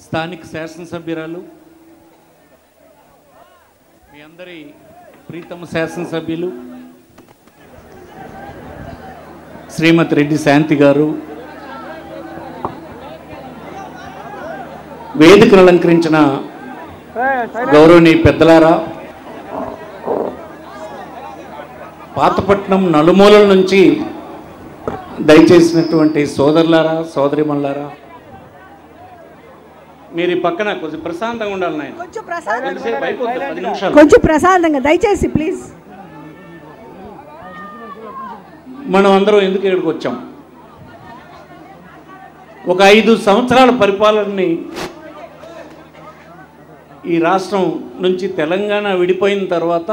స్థానిక శాసనసభ్యురాలు మీ అందరి ప్రీతమ శాసనసభ్యులు శ్రీమతి రెడ్డి శాంతి గారు వేదికను అలంకరించిన గౌరవనీయ పెద్దలారా పాతపట్నం నలుమూలల నుంచి దయచేసినటువంటి సోదరులారా సోదరిమల్లారా మీరు ఈ పక్కన కొంచెం ప్రశాంతంగా ఉండాలి నాయన కొంచెం ప్రశాంతంగా ఎంతసేపు అయిపోతుంది పది నిమిషాలు కొంచెం ప్రశాంతంగా దయచేసి ప్లీజ్ మనం అందరం ఎందుకు ఇక్కడికి వచ్చాం ఒక ఐదు సంవత్సరాల పరిపాలనని ఈ రాష్ట్రం నుంచి తెలంగాణ విడిపోయిన తర్వాత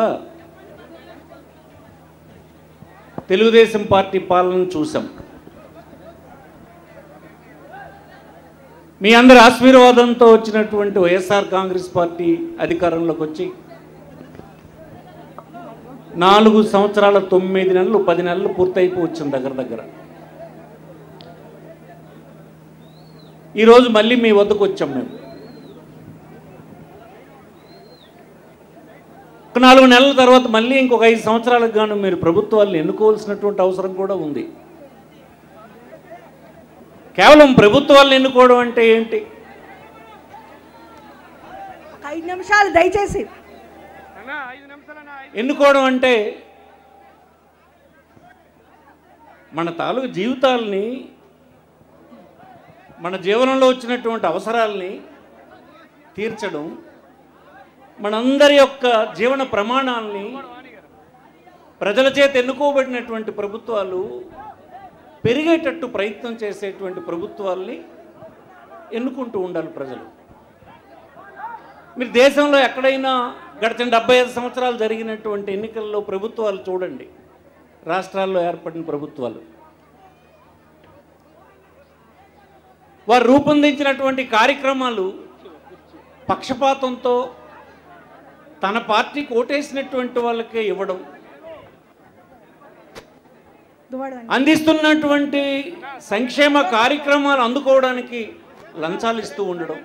తెలుగుదేశం పార్టీ పాలన చూసాం మీ అందరి ఆశీర్వాదంతో వచ్చినటువంటి వైఎస్ఆర్ కాంగ్రెస్ పార్టీ అధికారంలోకి వచ్చి నాలుగు సంవత్సరాల తొమ్మిది నెలలు పది నెలలు పూర్తయిపో వచ్చింది దగ్గర దగ్గర ఈరోజు మళ్ళీ మీ వద్దకు వచ్చాం మేము ఒక నాలుగు నెలల తర్వాత మళ్ళీ ఇంకొక ఐదు సంవత్సరాలకు గాను మీరు ప్రభుత్వాలను ఎన్నుకోవాల్సినటువంటి అవసరం కూడా ఉంది కేవలం ప్రభుత్వాలను ఎన్నుకోవడం అంటే ఏంటి ఒక ఐదు నిమిషాలు దయచేసి ఎన్నుకోవడం అంటే మన తాలూకు జీవితాలని మన జీవనంలో వచ్చినటువంటి అవసరాలని తీర్చడం మనందరి యొక్క జీవన ప్రమాణాలని ప్రజల చేత ఎన్నుకోబడినటువంటి ప్రభుత్వాలు పెరిగేటట్టు ప్రయత్నం చేసేటువంటి ప్రభుత్వాల్ని ఎన్నుకుంటూ ఉండాలి ప్రజలు మీరు దేశంలో ఎక్కడైనా గడిచిన డెబ్బై ఐదు సంవత్సరాలు జరిగినటువంటి ఎన్నికల్లో ప్రభుత్వాలు చూడండి రాష్ట్రాల్లో ఏర్పడిన ప్రభుత్వాలు వారు రూపొందించినటువంటి కార్యక్రమాలు పక్షపాతంతో తన పార్టీకి ఓటేసినటువంటి వాళ్ళకే ఇవ్వడం దువ్వాడు అందిస్తున్నటువంటి సంక్షేమ కార్యక్రమాలు అందుకోవడానికి లంచాలు ఇస్తూ ఉండడం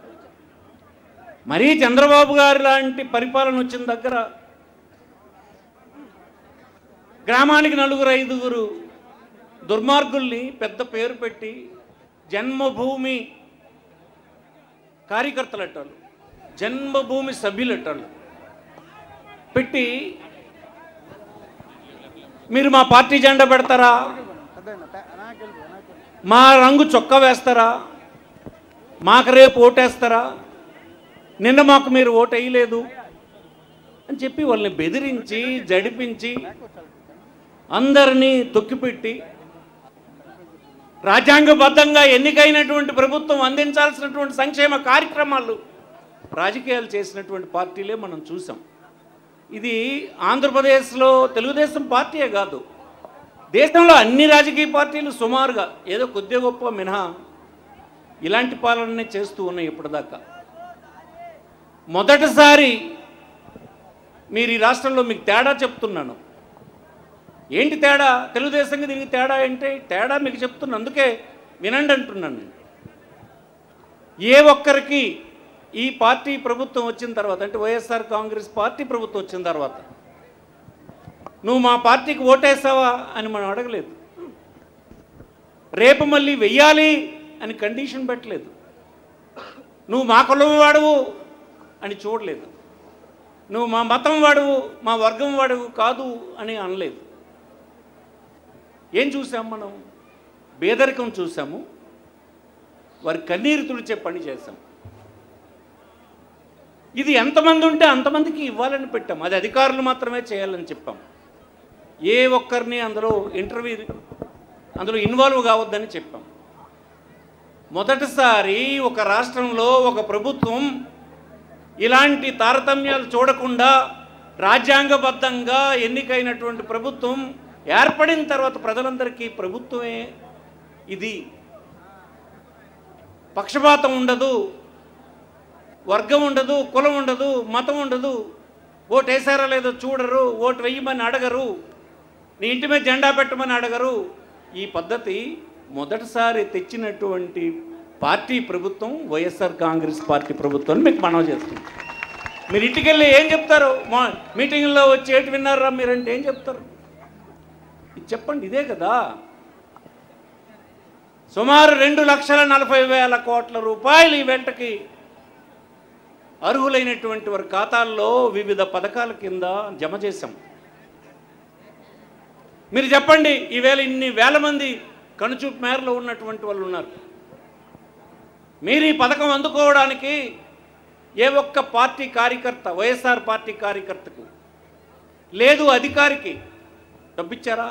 మరీ చంద్రబాబు గారి లాంటి పరిపాలన వచ్చిన దగ్గర గ్రామానికి నలుగురు ఐదుగురు దుర్మార్గుల్ని పెద్ద పేరు పెట్టి జన్మభూమి కార్యకర్తలు అట్టాలు జన్మభూమి సభ్యులు అట్టాలు పెట్టి మీరు మా పార్టీ జెండా పెడతారా మా రంగు చొక్కా వేస్తారా మాకు రేపు ఓటేస్తారా నిన్న మాకు మీరు ఓటు వేయలేదు అని చెప్పి వాళ్ళని బెదిరించి జడిపించి అందరినీ తొక్కిపెట్టి రాజ్యాంగబద్ధంగా ఎన్నికైనటువంటి ప్రభుత్వం అందించాల్సినటువంటి సంక్షేమ కార్యక్రమాలు రాజకీయాలు చేసినటువంటి పార్టీలే మనం చూసాం ఇది ఆంధ్రప్రదేశ్లో తెలుగుదేశం పార్టీయే కాదు దేశంలో అన్ని రాజకీయ పార్టీలు సుమారుగా ఏదో కొద్ది గొప్ప మినహా ఇలాంటి పాలననే చేస్తూ ఉన్నాయి ఇప్పటిదాకా మొదటిసారి మీరు ఈ రాష్ట్రంలో మీకు తేడా చెప్తున్నాను ఏంటి తేడా తెలుగుదేశంకి దీనికి తేడా ఏంటి తేడా మీకు చెప్తున్నా అందుకే వినండి అంటున్నాను నేను ఏ ఒక్కరికి ఈ పార్టీ ప్రభుత్వం వచ్చిన తర్వాత అంటే వైఎస్ఆర్ కాంగ్రెస్ పార్టీ ప్రభుత్వం వచ్చిన తర్వాత నువ్వు మా పార్టీకి ఓటేసావా అని మనం అడగలేదు రేపు మళ్ళీ వెయ్యాలి అని కండిషన్ పెట్టలేదు నువ్వు మా కులం వాడువు అని చూడలేదు నువ్వు మా మతం వాడువు మా వర్గం వాడువు కాదు అని అనలేదు ఏం చూసాం మనం పేదరికం చూసాము వారి కన్నీరు తుడిచే పని చేశాం ఇది ఎంతమంది ఉంటే అంతమందికి ఇవ్వాలని పెట్టాం అది అధికారులు మాత్రమే చేయాలని చెప్పాం ఏ ఒక్కరిని అందులో ఇంటర్వ్యూ అందులో ఇన్వాల్వ్ కావద్దని చెప్పాం మొదటిసారి ఒక రాష్ట్రంలో ఒక ప్రభుత్వం ఇలాంటి తారతమ్యాలు చూడకుండా రాజ్యాంగబద్ధంగా ఎన్నికైనటువంటి ప్రభుత్వం ఏర్పడిన తర్వాత ప్రజలందరికీ ప్రభుత్వమే ఇది పక్షపాతం ఉండదు వర్గం ఉండదు కులం ఉండదు మతం ఉండదు ఓటు వేసారా లేదో చూడరు ఓటు వెయ్యమని అడగరు నీ ఇంటి మీద జెండా పెట్టమని అడగరు ఈ పద్ధతి మొదటిసారి తెచ్చినటువంటి పార్టీ ప్రభుత్వం వైఎస్ఆర్ కాంగ్రెస్ పార్టీ ప్రభుత్వం అని మీకు మనవి చేస్తుంది మీరు ఇంటికి వెళ్ళి ఏం చెప్తారు మా మీటింగ్లో వచ్చి ఏటి విన్నారా మీరంటే ఏం చెప్తారు ఇది చెప్పండి ఇదే కదా సుమారు రెండు లక్షల నలభై వేల కోట్ల రూపాయలు ఈ వెంటకి అర్హులైనటువంటి వారి ఖాతాల్లో వివిధ పథకాల కింద జమ చేశాం మీరు చెప్పండి ఈవేళ ఇన్ని వేల మంది కనుచూపు మేరలో ఉన్నటువంటి వాళ్ళు ఉన్నారు మీరు ఈ పథకం అందుకోవడానికి ఏ ఒక్క పార్టీ కార్యకర్త వైఎస్ఆర్ పార్టీ కార్యకర్తకు లేదు అధికారికి డబ్బిచ్చారా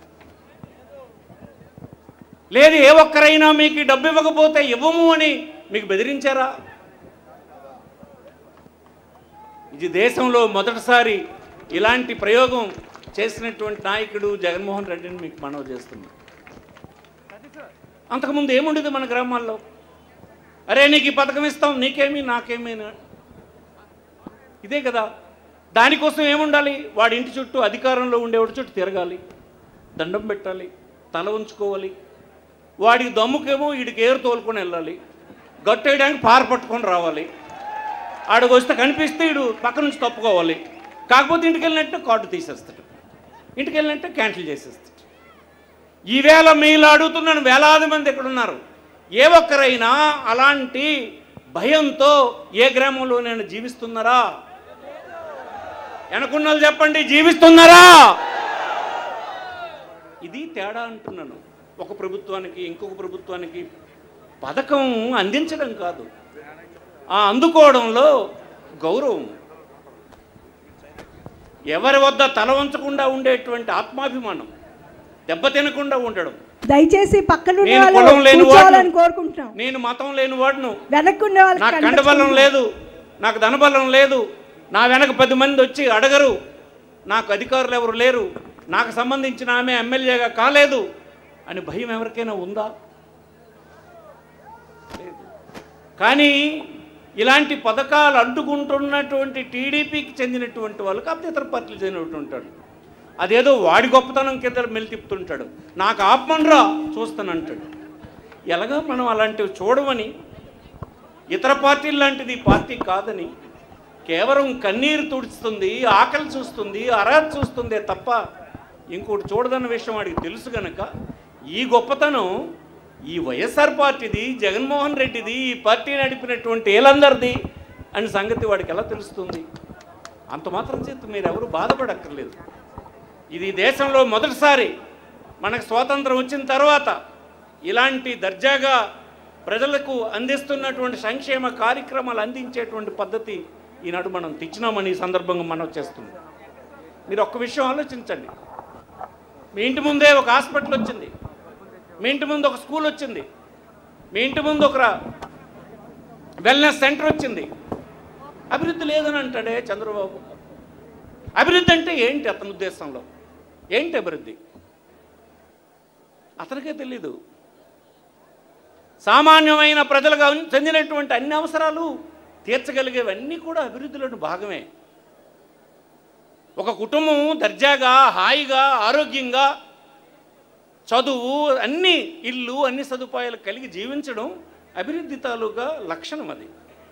లేదు ఏ ఒక్కరైనా మీకు ఈ డబ్బు ఇవ్వకపోతే ఇవ్వము అని మీకు బెదిరించారా ఇది దేశంలో మొదటిసారి ఇలాంటి ప్రయోగం చేసినటువంటి నాయకుడు జగన్మోహన్ రెడ్డిని మీకు మనవి చేస్తున్నాను అంతకుముందు ఏముండేది మన గ్రామాల్లో అరే నీకు ఈ పథకం ఇస్తాం నీకేమి నాకేమీ నా- ఇదే కదా దానికోసం ఏముండాలి వాడి ఇంటి చుట్టూ అధికారంలో ఉండేవాడి చుట్టూ తిరగాలి దండం పెట్టాలి తల ఉంచుకోవాలి వాడికి దమ్ముకేమో వీడికి ఏరు తోలుకొని వెళ్ళాలి గట్టేయడానికి పార పట్టుకొని రావాలి ఆడికి వస్తే కనిపిస్తే వీడు పక్క నుంచి తప్పుకోవాలి కాకపోతే ఇంటికి వెళ్ళినట్టు కార్డు తీసేస్తాడు ఇంటికి వెళ్ళినట్టు క్యాన్సిల్ చేసేస్తాడు ఈవేళ మీలో అడుగుతున్నాను వేలాది మంది ఇక్కడ ఉన్నారు ఏ ఒక్కరైనా అలాంటి భయంతో ఏ గ్రామంలో నేను జీవిస్తున్నారా వెనకున్నలు చెప్పండి జీవిస్తున్నారా ఇది తేడా అంటున్నాను ఒక ప్రభుత్వానికి ఇంకొక ప్రభుత్వానికి పథకం అందించడం కాదు ఆ అందుకోవడంలో గౌరవం ఎవరి వద్ద తల వంచకుండా ఉండేటువంటి ఆత్మాభిమానం దెబ్బతినకుండా ఉండడం దయచేసి పక్కన ఉండే నేను వాళ్ళు కులం లేని కూర్చోవాలని వాడిను. కోరుకుంటున్నాం నేను మతం లేని వాడును వెనక్కి ఉండే నాకు వాళ్ళకి కండబలం లేదు నాకు ధనబలం లేదు నా వెనక పది మంది వచ్చి అడగరు నాకు అధికారులు ఎవరు లేరు నాకు సంబంధించిన ఆమె ఎమ్మెల్యేగా కాలేదు అని భయం ఎవరికైనా ఉందా లేదు. కానీ ఇలాంటి పథకాలు అడ్డుకుంటున్నటువంటి టీడీపీకి చెందినటువంటి వాళ్ళు కాకపోతే ఇతర పార్టీలు చెందినటువంటి ఉంటాడు అదేదో వాడి గొప్పతనం కింద మెలితిప్పుతుంటాడు నాకు ఆపమనరా చూస్తానంటాడు ఎలాగా మనం అలాంటివి చూడమని ఇతర పార్టీల లాంటిది ఈ పార్టీ కాదని కేవలం కన్నీరు తుడుస్తుంది ఆకలి చూస్తుంది అర్హత చూస్తుందే తప్ప ఇంకోటి చూడదన్న విషయం వాడికి తెలుసు గనక ఈ గొప్పతనం ఈ వైఎస్ఆర్ పార్టీది జగన్మోహన్ రెడ్డిది ఈ పార్టీ నడిపినటువంటి ఏలందరిది అని సంగతి వాడికి ఎలా తెలుస్తుంది అంత మాత్రం చేత మీరు ఎవరు బాధపడక్కర్లేదు ఇది దేశంలో మొదటిసారి మనకు స్వాతంత్రం వచ్చిన తర్వాత ఇలాంటి దర్జాగా ప్రజలకు అందిస్తున్నటువంటి సంక్షేమ కార్యక్రమాలు అందించేటువంటి పద్ధతి ఈనాడు మనం తెచ్చినామని ఈ సందర్భంగా మనం చేస్తుంది మీరు ఒక్క విషయం ఆలోచించండి మీ ఇంటి ముందే ఒక హాస్పిటల్ వచ్చింది మీ ఇంటి ముందు ఒక స్కూల్ వచ్చింది మీ ఇంటి ముందు ఒక వెల్నెస్ సెంటర్ వచ్చింది అభివృద్ధి లేదని అంటాడే చంద్రబాబు అభివృద్ధి అంటే ఏంటి అతని ఉద్దేశంలో ఏంటి అభివృద్ధి అతనికే తెలీదు సామాన్యమైన ప్రజలకు అన్- చెందినటువంటి అన్ని అవసరాలు తీర్చగలిగేవన్నీ కూడా అభివృద్ధిలోని భాగమే ఒక కుటుంబం దర్జాగా హాయిగా ఆరోగ్యంగా చదువు అన్ని ఇల్లు అన్ని సదుపాయాలు కలిగి జీవించడం అభివృద్ధి తాలూకా లక్షణం అది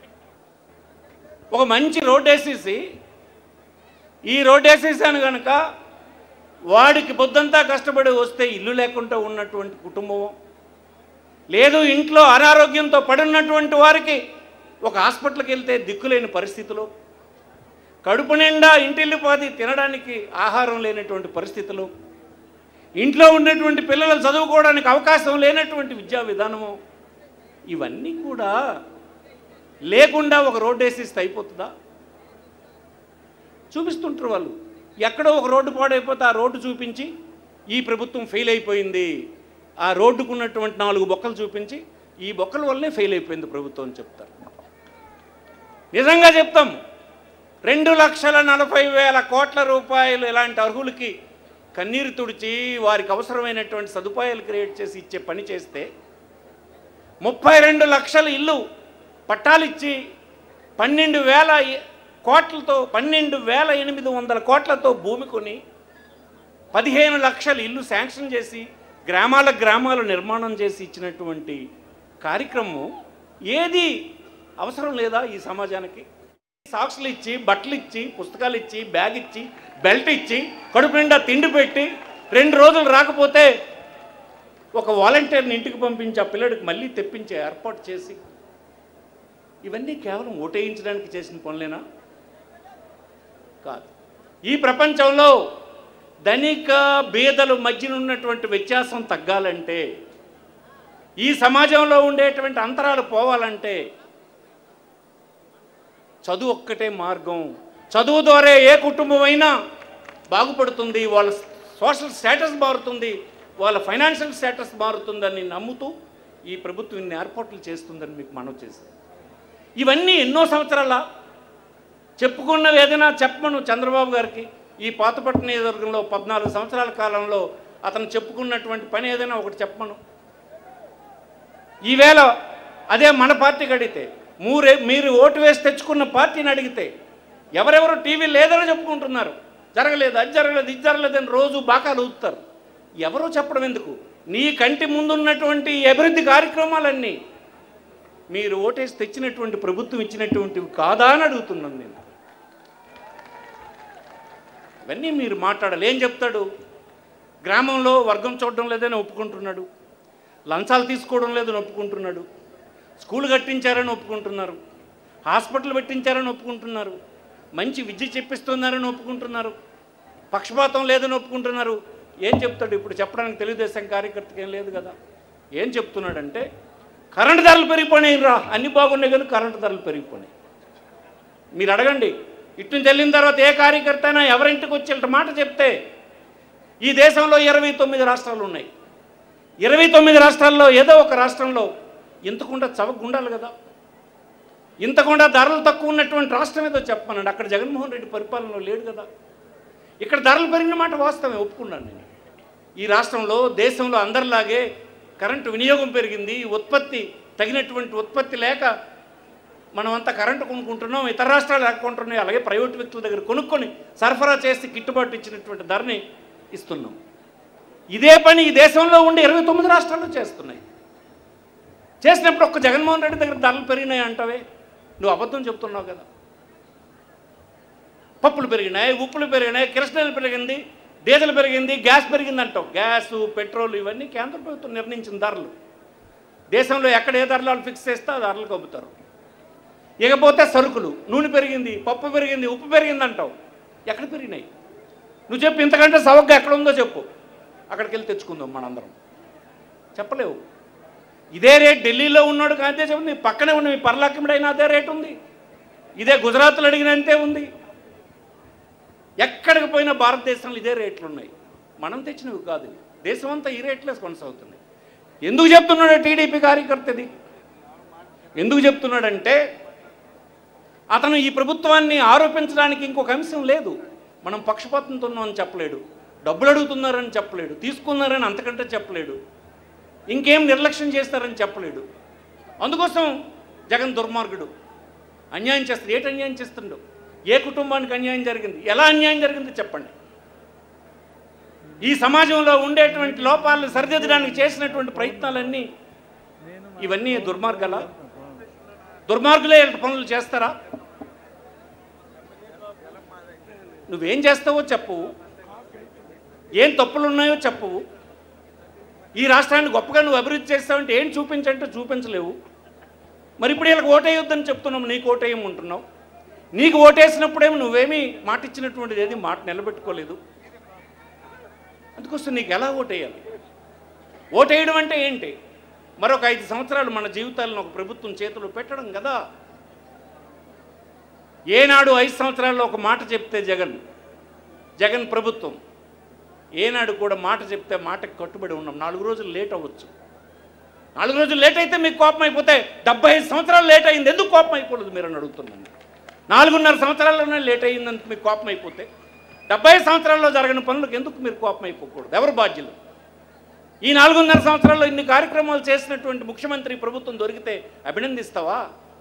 ఒక మంచి రోడ్ వేసేసి ఈ రోడ్ వేసేసాను కనుక వాడికి పొద్దంతా కష్టపడి వస్తే ఇల్లు లేకుండా ఉన్నటువంటి కుటుంబం లేదు ఇంట్లో అనారోగ్యంతో పడున్నటువంటి వారికి ఒక హాస్పిటల్కి వెళ్తే దిక్కులేని పరిస్థితులు కడుపు నిండా ఇంటిల్లిపాది తినడానికి ఆహారం లేనటువంటి పరిస్థితులు ఇంట్లో ఉన్నటువంటి పిల్లలు చదువుకోవడానికి అవకాశం లేనటువంటి విద్యా విధానము ఇవన్నీ కూడా లేకుండా ఒక రోడ్డు వేసేస్తే అయిపోతుందా చూపిస్తుంటారు వాళ్ళు ఎక్కడో ఒక రోడ్డు పాడైపోతే ఆ రోడ్డు చూపించి ఈ ప్రభుత్వం ఫెయిల్ అయిపోయింది ఆ రోడ్డుకు ఉన్నటువంటి నాలుగు బొక్కలు చూపించి ఈ బొక్కల వల్లనే ఫెయిల్ అయిపోయింది ప్రభుత్వం అని చెప్తారు నిజంగా చెప్తాం రెండు లక్షల నలభై వేల కోట్ల రూపాయలు ఇలాంటి అర్హులకి కన్నీరు తుడిచి వారికి అవసరమైనటువంటి సదుపాయాలు క్రియేట్ చేసి ఇచ్చే పని చేస్తే ముప్పై రెండు లక్షల ఇల్లు పట్టాలిచ్చి పన్నెండు వేల ఎ- కోట్లతో పన్నెండు వేల ఎనిమిది వందల కోట్లతో భూమి కొని పదిహేను లక్షల ఇల్లు శాంక్షన్ చేసి గ్రామాల గ్రామాలు నిర్మాణం చేసి ఇచ్చినటువంటి కార్యక్రమం ఏది అవసరం లేదా ఈ సమాజానికి సాక్స్లు ఇచ్చి బట్టలు ఇచ్చి పుస్తకాలు ఇచ్చి బ్యాగ్ ఇచ్చి బెల్ట్ ఇచ్చి కడుపు నిండా తిండి పెట్టి రెండు రోజులు రాకపోతే ఒక వాలంటీర్ని ఇంటికి పంపించి ఆ పిల్లడికి మళ్ళీ తెప్పించే ఏర్పాటు చేసి ఇవన్నీ కేవలం ఓటేయించడానికి చేసిన పనులేనా కాదు ఈ ప్రపంచంలో ధనిక బీదలు మధ్యన ఉన్నటువంటి వ్యత్యాసం తగ్గాలంటే ఈ సమాజంలో ఉండేటువంటి అంతరాలు పోవాలంటే చదువు ఒక్కటే మార్గం చదువు ద్వారా ఏ కుటుంబం అయినా బాగుపడుతుంది వాళ్ళ సోషల్ స్టేటస్ మారుతుంది వాళ్ళ ఫైనాన్షియల్ స్టేటస్ మారుతుందని నమ్ముతూ ఈ ప్రభుత్వం ఇన్ని ఏర్పాట్లు చేస్తుందని మీకు మనవి చేసింది ఇవన్నీ ఎన్నో సంవత్సరాల చెప్పుకున్నవి ఏదైనా చెప్పమను చంద్రబాబు గారికి ఈ పాతపట్న నియోజకవర్గంలో పద్నాలుగు సంవత్సరాల కాలంలో అతను చెప్పుకున్నటువంటి పని ఏదైనా ఒకటి చెప్పమను ఈవేళ అదే మన పార్టీకి అడిగితే మూరే మీరు ఓటు వేసి తెచ్చుకున్న పార్టీని అడిగితే ఎవరెవరు టీవీ లేదని చెప్పుకుంటున్నారు జరగలేదు అది జరగలేదు ఇది జరగలేదని రోజు బాకాలు ఊపుతారు ఎవరో చెప్పడం ఎందుకు నీ కంటి ముందున్నటువంటి ఈ అభివృద్ధి కార్యక్రమాలన్నీ మీరు ఓటేసి తెచ్చినటువంటి ప్రభుత్వం ఇచ్చినటువంటివి కాదా అని అడుగుతున్నాను నేను ఇవన్నీ మీరు మాట్లాడాలి ఏం చెప్తాడు గ్రామంలో వర్గం చూడడం లేదని ఒప్పుకుంటున్నాడు లంచాలు తీసుకోవడం లేదని ఒప్పుకుంటున్నాడు స్కూల్ కట్టించారని ఒప్పుకుంటున్నారు హాస్పిటల్ పెట్టించారని ఒప్పుకుంటున్నారు మంచి విద్య చెప్పిస్తున్నారని ఒప్పుకుంటున్నారు పక్షపాతం లేదని ఒప్పుకుంటున్నారు ఏం చెప్తాడు ఇప్పుడు చెప్పడానికి తెలుగుదేశం కార్యకర్తకి ఏం లేదు కదా ఏం చెప్తున్నాడంటే కరెంటు ధరలు పెరిగిపోయినాయి రా అన్ని బాగున్నాయి కానీ కరెంటు ధరలు పెరిగిపోయినాయి మీరు అడగండి ఇటు నుంచి వెళ్ళిన తర్వాత ఏ కార్యకర్త అయినా ఎవరింటికి వచ్చి ఇట్ట మాట చెప్తే ఈ దేశంలో ఇరవై తొమ్మిది రాష్ట్రాలు ఉన్నాయి ఇరవై తొమ్మిది రాష్ట్రాల్లో ఏదో ఒక రాష్ట్రంలో ఇంతకుండా చవక ఉండాలి కదా ఇంతకుండా ధరలు తక్కువ ఉన్నటువంటి రాష్ట్రం ఏదో చెప్పమనండి అక్కడ జగన్మోహన్ రెడ్డి పరిపాలనలో లేడు కదా ఇక్కడ ధరలు పెరిగిన మాట వాస్తవమే ఒప్పుకున్నాను నేను ఈ రాష్ట్రంలో దేశంలో అందరిలాగే కరెంటు వినియోగం పెరిగింది ఉత్పత్తి తగినటువంటి ఉత్పత్తి లేక మనమంతా కరెంటు కొనుక్కుంటున్నాం ఇతర రాష్ట్రాలు కొంటున్నాయి అలాగే ప్రైవేట్ వ్యక్తుల దగ్గర కొనుక్కొని సరఫరా చేసి గిట్టుబాటు ఇచ్చినటువంటి ధరని ఇస్తున్నాం ఇదే పని ఈ దేశంలో ఉండి ఇరవై తొమ్మిది రాష్ట్రాల్లో చేస్తున్నాయి చేసినప్పుడు ఒక్క జగన్మోహన్ రెడ్డి దగ్గర ధరలు పెరిగినాయి అంటావే నువ్వు అబద్ధం చెప్తున్నావు కదా పప్పులు పెరిగినాయి ఉప్పులు పెరిగినాయి కిరసనాయిలు పెరిగింది డీజిల్ పెరిగింది గ్యాస్ పెరిగింది అంటావు గ్యాసు పెట్రోల్ ఇవన్నీ కేంద్ర ప్రభుత్వం నిర్ణయించిన ధరలు దేశంలో ఎక్కడ ఏ ధరలు వాళ్ళు ఫిక్స్ చేస్తే ఆ ధరలకు అమ్ముతారు ఇకపోతే సరుకులు నూనె పెరిగింది పప్పు పెరిగింది ఉప్పు పెరిగింది అంటావు ఎక్కడ పెరిగినాయి నువ్వు చెప్పు ఇంతకంటే సవగ్గా ఎక్కడ ఉందో చెప్పు అక్కడికి వెళ్ళి తెచ్చుకుందాం మనందరం చెప్పలేవు ఇదే రేట్ ఢిల్లీలో ఉన్నాడు కాంతే చెప్పింది పక్కనే ఉన్న మీ పర్లాకిమిడైనా అదే రేట్ ఉంది ఇదే గుజరాత్లో అడిగినంతే ఉంది ఎక్కడికి పోయినా భారతదేశంలో ఇదే రేట్లు ఉన్నాయి మనం తెచ్చినవి కాదు ఇవి. దేశం అంతా ఈ రేట్లే కొనసాగుతుంది ఎందుకు చెప్తున్నాడు టీడీపీ కార్యకర్తది ఎందుకు చెప్తున్నాడంటే అతను ఈ ప్రభుత్వాన్ని ఆరోపించడానికి ఇంకొక అంశం లేదు మనం పక్షపాతంతో ఉన్నామని చెప్పలేడు డబ్బులు అడుగుతున్నారని చెప్పలేడు తీసుకున్నారని అంతకంటే చెప్పలేడు ఇంకేం నిర్లక్ష్యం చేస్తారని చెప్పలేడు అందుకోసం జగన్ దుర్మార్గుడు అన్యాయం చేస్తాడు ఏటి అన్యాయం చేస్తుండో ఏ కుటుంబానికి అన్యాయం జరిగింది ఎలా అన్యాయం జరిగింది చెప్పండి ఈ సమాజంలో ఉండేటువంటి లోపాలను సరిదిద్దడానికి చేసినటువంటి ప్రయత్నాలన్నీ ఇవన్నీ దుర్మార్గాల దుర్మార్గులే ఇలాంటి పనులు చేస్తారా నువ్వేం చేస్తావో చెప్పవు ఏం తప్పులు ఉన్నాయో చెప్పవు ఈ రాష్ట్రాన్ని గొప్పగా నువ్వు అభివృద్ధి చేస్తావంటే ఏం చూపించంటే చూపించలేవు మరి ఇప్పుడు వీళ్ళకి ఓటేయొద్దని చెప్తున్నావు నీకు ఓటేయమంటున్నావు నీకు ఓటేసినప్పుడేమో నువ్వేమీ మాట ఇచ్చినటువంటిది ఏది మాట నిలబెట్టుకోలేదు అందుకోసం నీకు ఎలా ఓటేయాలి ఓటేయడం అంటే ఏంటి మరొక ఐదు సంవత్సరాలు మన జీవితాలను ఒక ప్రభుత్వం చేతిలో పెట్టడం కదా ఏనాడు ఐదు సంవత్సరాల్లో ఒక మాట చెప్తే జగన్ జగన్ ప్రభుత్వం ఏనాడు కూడా మాట చెప్తే మాటకి కట్టుబడి ఉన్నాం నాలుగు రోజులు లేట్ అవ్వచ్చు నాలుగు రోజులు లేట్ అయితే మీకు కోపం అయిపోతే డెబ్బై ఐదు సంవత్సరాలు లేట్ అయింది ఎందుకు కోపం అయిపోలేదు మీరు అని అడుగుతున్నాను నాలుగున్నర సంవత్సరాల్లోనే లేట్ అయ్యిందని మీకు కోపం అయిపోతే డెబ్బై ఐదు సంవత్సరాల్లో జరగని పనులకు ఎందుకు మీరు కోపం అయిపోకూడదు ఎవరు బాధ్యులు ఈ నాలుగున్నర సంవత్సరాల్లో ఇన్ని కార్యక్రమాలు చేసినటువంటి ముఖ్యమంత్రి ప్రభుత్వం దొరికితే అభినందిస్తావా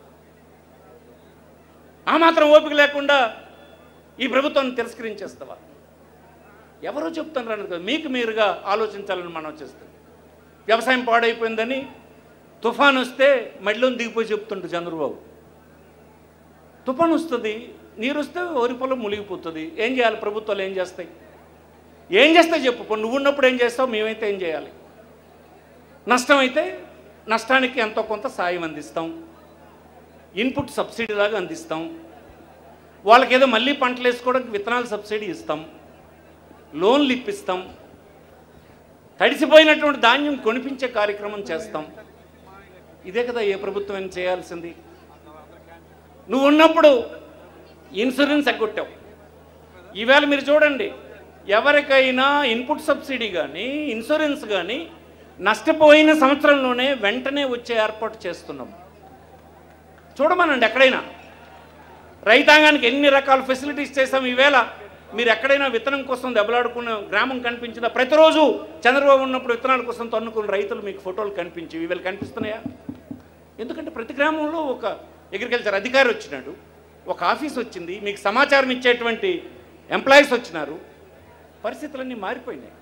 ఆ మాత్రం ఓపిక లేకుండా ఈ ప్రభుత్వాన్ని తిరస్కరించేస్తావా ఎవరో చెప్తున్నారు కదా మీకు మీరుగా ఆలోచించాలని మనం చేస్తాం వ్యవసాయం పాడైపోయిందని తుఫాన్ వస్తే మడిలో దిగిపోయి చెప్తుంటు చంద్రబాబు తుఫాన్ వస్తుంది నీరు వస్తే వరి పొలం మునిగిపోతుంది ఏం చేయాలి ప్రభుత్వాలు ఏం చేస్తాయి ఏం చేస్తాయి చెప్పు ఇప్పుడు నువ్వు ఉన్నప్పుడు ఏం చేస్తావు మేమైతే ఏం చేయాలి నష్టం అయితే నష్టానికి ఎంతో కొంత సాయం అందిస్తాం ఇన్పుట్ సబ్సిడీ లాగా అందిస్తాం వాళ్ళకి ఏదో మళ్ళీ పంటలు వేసుకోవడానికి విత్తనాలు సబ్సిడీ ఇస్తాం లోన్లు ఇప్పిస్తాం తడిసిపోయినటువంటి ధాన్యం కొనిపించే కార్యక్రమం చేస్తాం ఇదే కదా ఏ ప్రభుత్వం అయినా చేయాల్సింది నువ్వు ఉన్నప్పుడు ఇన్సూరెన్స్ ఎగ్గొట్టావు ఈవేళ మీరు చూడండి ఎవరికైనా ఇన్పుట్ సబ్సిడీ కానీ ఇన్సూరెన్స్ కానీ నష్టపోయిన సంవత్సరంలోనే వెంటనే వచ్చే ఏర్పాటు చేస్తున్నాం చూడమనండి ఎక్కడైనా రైతాంగానికి ఎన్ని రకాల ఫెసిలిటీస్ చేసాం ఈవేళ మీరు ఎక్కడైనా విత్తనం కోసం దెబ్బలాడుకున్న గ్రామం కనిపించిందా ప్రతిరోజు చంద్రబాబు ఉన్నప్పుడు విత్తనాల కోసం తన్నుకున్న రైతులు మీకు ఫోటోలు కనిపించి ఈవేళ కనిపిస్తున్నాయా ఎందుకంటే ప్రతి గ్రామంలో ఒక అగ్రికల్చర్ అధికారి వచ్చినాడు ఒక ఆఫీస్ వచ్చింది మీకు సమాచారం ఇచ్చేటువంటి ఎంప్లాయీస్ వచ్చినారు పరిస్థితులన్నీ మారిపోయినాయి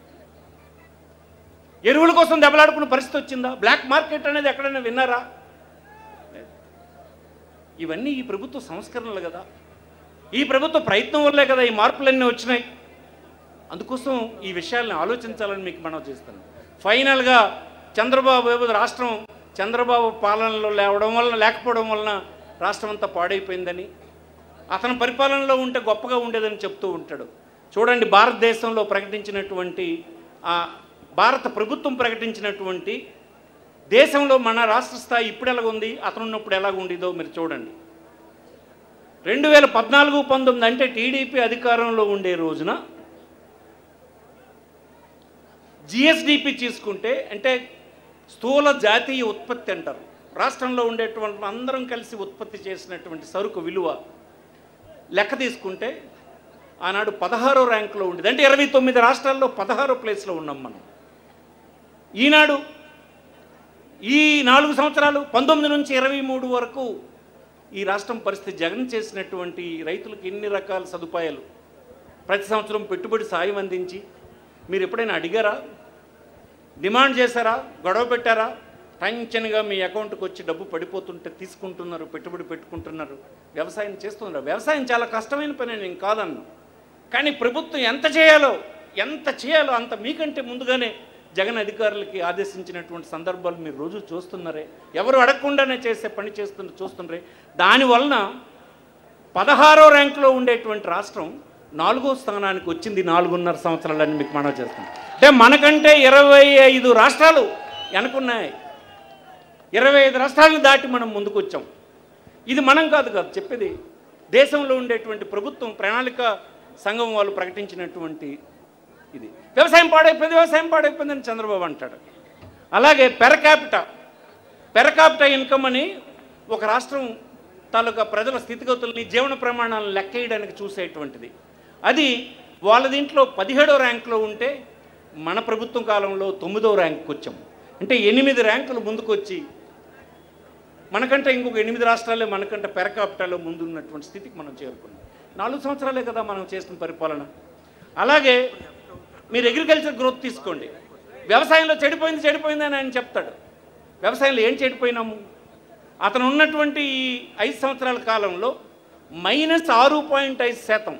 ఎరువుల కోసం దెబ్బలాడుకున్న పరిస్థితి వచ్చిందా బ్లాక్ మార్కెట్ అనేది ఎక్కడైనా విన్నారా ఇవన్నీ ఈ ప్రభుత్వ సంస్కరణలు కదా ఈ ప్రభుత్వ ప్రయత్నం వల్లే కదా ఈ మార్పులన్నీ వచ్చినాయి అందుకోసం ఈ విషయాల్ని ఆలోచించాలని మీకు మనం చేస్తాను ఫైనల్గా చంద్రబాబు ఏదో రాష్ట్రం చంద్రబాబు పాలనలో లేవడం వలన లేకపోవడం వలన రాష్ట్రం అంతా పాడైపోయిందని అతని పరిపాలనలో ఉంటే గొప్పగా ఉండేదని చెప్తూ ఉంటాడు చూడండి భారతదేశంలో ప్రకటించినటువంటి ఆ భారత ప్రభుత్వం ప్రకటించినటువంటి దేశంలో మన రాష్ట్ర స్థాయి ఇప్పుడు ఎలాగ ఉంది అతను ఉన్నప్పుడు ఎలాగ ఉండేదో మీరు చూడండి రెండు వేల పద్నాలుగు పంతొమ్మిది అంటే టీడీపీ అధికారంలో ఉండే రోజున జిఎస్డిపి తీసుకుంటే అంటే స్థూల జాతీయ ఉత్పత్తి అంటారు రాష్ట్రంలో ఉండేటువంటి అందరం కలిసి ఉత్పత్తి చేసినటువంటి సరుకు విలువ లెక్క తీసుకుంటే ఆనాడు పదహారో ర్యాంకులో ఉండేది అంటే ఇరవై తొమ్మిది రాష్ట్రాల్లో పదహారో ప్లేస్లో ఉన్నాం మనం ఈనాడు ఈ నాలుగు సంవత్సరాలు పంతొమ్మిది నుంచి ఇరవై మూడు వరకు ఈ రాష్ట్రం పరిస్థితి జగన్ చేసినటువంటి రైతులకు ఎన్ని రకాల సదుపాయాలు ప్రతి సంవత్సరం పెట్టుబడి సాయం అందించి మీరు ఎప్పుడైనా అడిగారా డిమాండ్ చేశారా గొడవ పెట్టారా టెన్షన్గా మీ అకౌంట్కి వచ్చి డబ్బు పడిపోతుంటే తీసుకుంటున్నారు పెట్టుబడి పెట్టుకుంటున్నారు వ్యవసాయం చేస్తున్నారు వ్యవసాయం చాలా కష్టమైన పని నేను కాదన్ను కానీ ప్రభుత్వం ఎంత చేయాలో ఎంత చేయాలో అంత మీకంటే ముందుగానే జగన్ అధికారులకి ఆదేశించినటువంటి సందర్భాలు మీరు రోజు చూస్తున్నారే ఎవరు అడగకుండానే చేసే పని చేస్తున్న చూస్తున్నారే దానివలన పదహారో ర్యాంకులో ఉండేటువంటి రాష్ట్రం నాలుగో స్థానానికి వచ్చింది నాలుగున్నర సంవత్సరాలని మీకు మనవి చేస్తాం అంటే మనకంటే ఇరవై ఐదు రాష్ట్రాలు వెనకున్నాయి ఇరవై ఐదు రాష్ట్రాలను దాటి మనం ముందుకు వచ్చాం ఇది మనం కాదు కాదు చెప్పేది దేశంలో ఉండేటువంటి ప్రభుత్వం ప్రణాళిక సంఘం వాళ్ళు ప్రకటించినటువంటి ఇది వ్యవసాయం పాడైపోయింది వ్యవసాయం పాడైపోయిందని చంద్రబాబు అంటాడు అలాగే per capita per capita income అని ఒక రాష్ట్రం తాలూకా ప్రజల స్థితిగతుల్ని జీవన ప్రమాణాలను లెక్కేయడానికి చూసేటువంటిది అది వాళ్ళ దీంట్లో పదిహేడో ర్యాంకులో ఉంటే మన ప్రభుత్వం కాలంలో తొమ్మిదో ర్యాంకుకి వచ్చాం అంటే ఎనిమిది ర్యాంకులు ముందుకు వచ్చి మనకంటే ఇంకొక ఎనిమిది రాష్ట్రాలే మనకంటే పెర క్యాపిటాలో ముందున్నటువంటి స్థితికి మనం చేరుకున్నాం నాలుగు సంవత్సరాలే కదా మనం చేసిన పరిపాలన అలాగే మీరు అగ్రికల్చర్ గ్రోత్ తీసుకోండి వ్యవసాయంలో చెడిపోయింది చెడిపోయింది అని ఆయన చెప్తాడు వ్యవసాయంలో ఏం చెడిపోయినాము అతను ఉన్నటువంటి ఈ ఐదు సంవత్సరాల కాలంలో మైనస్ ఆరు పాయింట్ ఐదు శాతం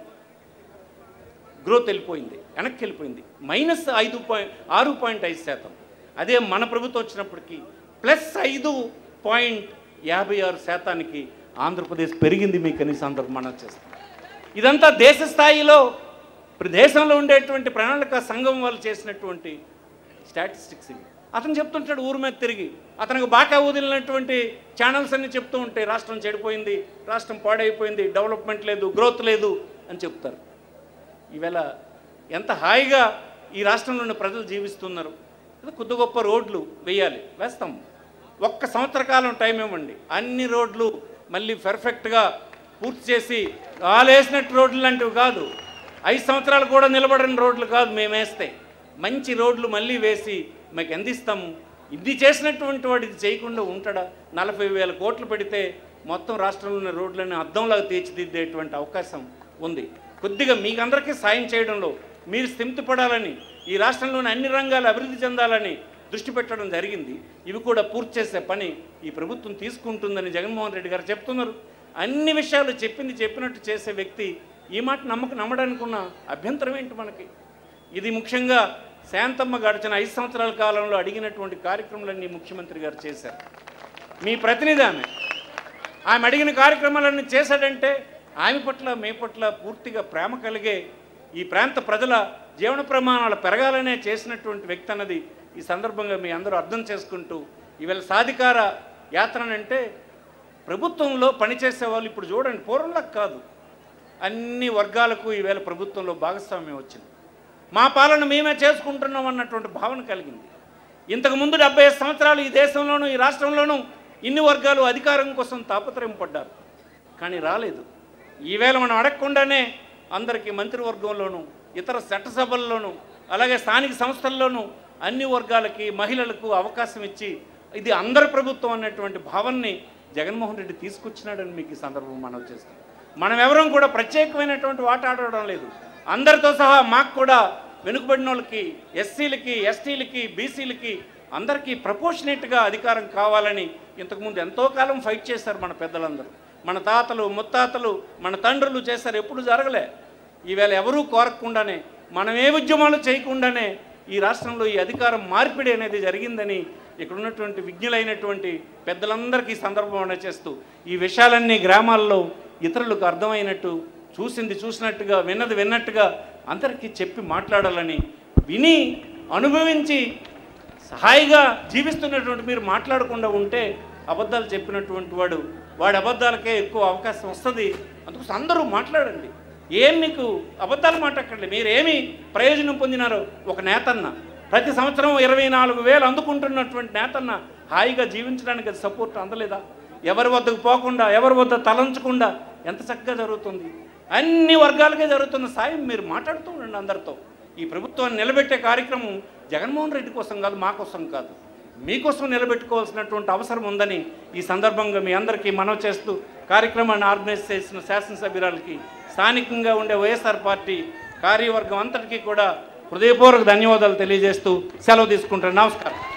గ్రోత్ వెళ్ళిపోయింది వెనక్కి వెళ్ళిపోయింది మైనస్ ఐదు పాయింట్ ఆరు పాయింట్ ఐదు శాతం అదే మన ప్రభుత్వం వచ్చినప్పటికీ ప్లస్ ఐదు పాయింట్ యాభై ఆరు శాతానికి ఆంధ్రప్రదేశ్ పెరిగింది మీకు కనీసం అందరూ మనం చేస్తాం ఇదంతా దేశ స్థాయిలో ఇప్పుడు దేశంలో ఉండేటువంటి ప్రణాళిక సంఘం వాళ్ళు చేసినటువంటి స్టాటిస్టిక్స్ ఇవి అతను చెప్తుంటాడు ఊరు మీద తిరిగి అతనికి బాగా వదిలినటువంటి ఛానల్స్ అన్ని చెప్తూ ఉంటాయి రాష్ట్రం చెడిపోయింది రాష్ట్రం పాడైపోయింది డెవలప్మెంట్ లేదు గ్రోత్ లేదు అని చెప్తారు ఈవేళ ఎంత హాయిగా ఈ రాష్ట్రంలో ఉన్న ప్రజలు జీవిస్తున్నారు ఏదో కొద్ది గొప్ప రోడ్లు వేయాలి వేస్తాం ఒక్క సంవత్సర కాలం టైం ఇవ్వండి అన్ని రోడ్లు మళ్ళీ పర్ఫెక్ట్గా పూర్తి చేసి వాళ్ళు వేసినట్టు రోడ్లు లాంటివి కాదు ఐదు సంవత్సరాలు కూడా నిలబడిన రోడ్లు కాదు మేము వేస్తే మంచి రోడ్లు మళ్ళీ వేసి మీకు అందిస్తాము ఇది చేసినటువంటి వాడు ఇది చేయకుండా ఉంటాడా నలభై వేల కోట్లు పెడితే మొత్తం రాష్ట్రంలో ఉన్న రోడ్లని అద్దంలాగా తీర్చిదిద్దేటువంటి అవకాశం ఉంది కొద్దిగా మీకందరికీ సాయం చేయడంలో మీరు స్థిమితపడాలని ఈ రాష్ట్రంలోని అన్ని రంగాలు అభివృద్ధి చెందాలని దృష్టి పెట్టడం జరిగింది ఇవి కూడా పూర్తి చేసే పని ఈ ప్రభుత్వం తీసుకుంటుందని జగన్మోహన్ రెడ్డి గారు చెప్తున్నారు అన్ని విషయాలు చెప్పింది చెప్పినట్టు చేసే వ్యక్తి ఈ మాట నమ్మక నమ్మడానికి ఉన్న అభ్యంతరం ఏంటి మనకి ఇది ముఖ్యంగా శాంతమ్మ గడిచిన ఐదు సంవత్సరాల కాలంలో అడిగినటువంటి కార్యక్రమాలన్నీ ముఖ్యమంత్రి గారు చేశారు మీ ప్రతినిధి ఆమె ఆమె అడిగిన కార్యక్రమాలన్నీ చేశాడంటే ఆమె పట్ల మీ పట్ల పూర్తిగా ప్రేమ కలిగే ఈ ప్రాంత ప్రజల జీవన ప్రమాణాలు పెరగాలనే చేసినటువంటి వ్యక్తి అన్నది ఈ సందర్భంగా మీ అందరూ అర్థం చేసుకుంటూ ఈవేళ సాధికార యాత్రనంటే ప్రభుత్వంలో పనిచేసే వాళ్ళు ఇప్పుడు చూడండి పూర్వంలా కాదు అన్ని వర్గాలకు ఈవేళ ప్రభుత్వంలో భాగస్వామ్యం వచ్చింది మా పాలన మేమే చేసుకుంటున్నాం అన్నటువంటి భావన కలిగింది ఇంతకుముందు డెబ్బై ఐదు సంవత్సరాలు ఈ దేశంలోనూ ఈ రాష్ట్రంలోనూ ఇన్ని వర్గాలు అధికారం కోసం తాపత్రయం పడ్డారు కానీ రాలేదు ఈవేళ మనం అడగకుండానే అందరికీ మంత్రివర్గంలోనూ ఇతర చట్టసభల్లోనూ అలాగే స్థానిక సంస్థల్లోనూ అన్ని వర్గాలకి మహిళలకు అవకాశం ఇచ్చి ఇది అందరి ప్రభుత్వం అన్నటువంటి భావనని జగన్మోహన్ రెడ్డి తీసుకొచ్చినాడని మీకు ఈ సందర్భం మనం చేస్తాం మనం ఎవరం కూడా ప్రత్యేకమైనటువంటి వాట ఆడడం లేదు అందరితో సహా మాకు కూడా వెనుకబడిన వాళ్ళకి ఎస్సీలకి ఎస్టీలకి బీసీలకి అందరికీ ప్రపోర్షనేట్గా అధికారం కావాలని ఇంతకుముందు ఎంతో కాలం ఫైట్ చేశారు మన పెద్దలందరూ మన తాతలు ముత్తాతలు మన తండ్రులు చేశారు ఎప్పుడు జరగలే ఈవేళ ఎవరూ కోరకుండానే మనం ఏ ఉద్యమాలు చేయకుండానే ఈ రాష్ట్రంలో ఈ అధికారం మార్పిడి అనేది జరిగిందని ఇక్కడ ఉన్నటువంటి విజ్ఞులైనటువంటి పెద్దలందరికీ ఈ సందర్భం చేస్తూ ఈ విషయాలన్నీ గ్రామాల్లో ఇతరులకు అర్థమైనట్టు చూసింది చూసినట్టుగా విన్నది విన్నట్టుగా అందరికీ చెప్పి మాట్లాడాలని విని అనుభవించి హాయిగా జీవిస్తున్నటువంటి మీరు మాట్లాడకుండా ఉంటే అబద్ధాలు చెప్పినటువంటి వాడు వాడి అబద్ధాలకే ఎక్కువ అవకాశం వస్తుంది అందుకోసం అందరూ మాట్లాడండి ఏం మీకు అబద్ధాలు మాట్లాడండి మీరు ఏమి ప్రయోజనం పొందినారో ఒక నేతన్న ప్రతి సంవత్సరం ఇరవై నాలుగు వేలు అందుకుంటున్నటువంటి నేతన్న హాయిగా జీవించడానికి అది సపోర్ట్ అందలేదా ఎవరి వద్దకు పోకుండా ఎవరి వద్ద తలంచకుండా ఎంత చక్కగా జరుగుతుంది అన్ని వర్గాలకే జరుగుతున్న సాయం మీరు మాట్లాడుతూ ఉండండి అందరితో ఈ ప్రభుత్వాన్ని నిలబెట్టే కార్యక్రమం జగన్మోహన్ రెడ్డి కోసం కాదు మా కోసం కాదు మీకోసం నిలబెట్టుకోవాల్సినటువంటి అవసరం ఉందని ఈ సందర్భంగా మీ అందరికీ మనవి చేస్తూ కార్యక్రమాన్ని ఆర్గనైజ్ చేసిన శాసనసభ్యురాలకి స్థానికంగా ఉండే వైఎస్ఆర్ పార్టీ కార్యవర్గం అంతటికీ కూడా హృదయపూర్వక ధన్యవాదాలు తెలియజేస్తూ సెలవు తీసుకుంటాను నమస్కారం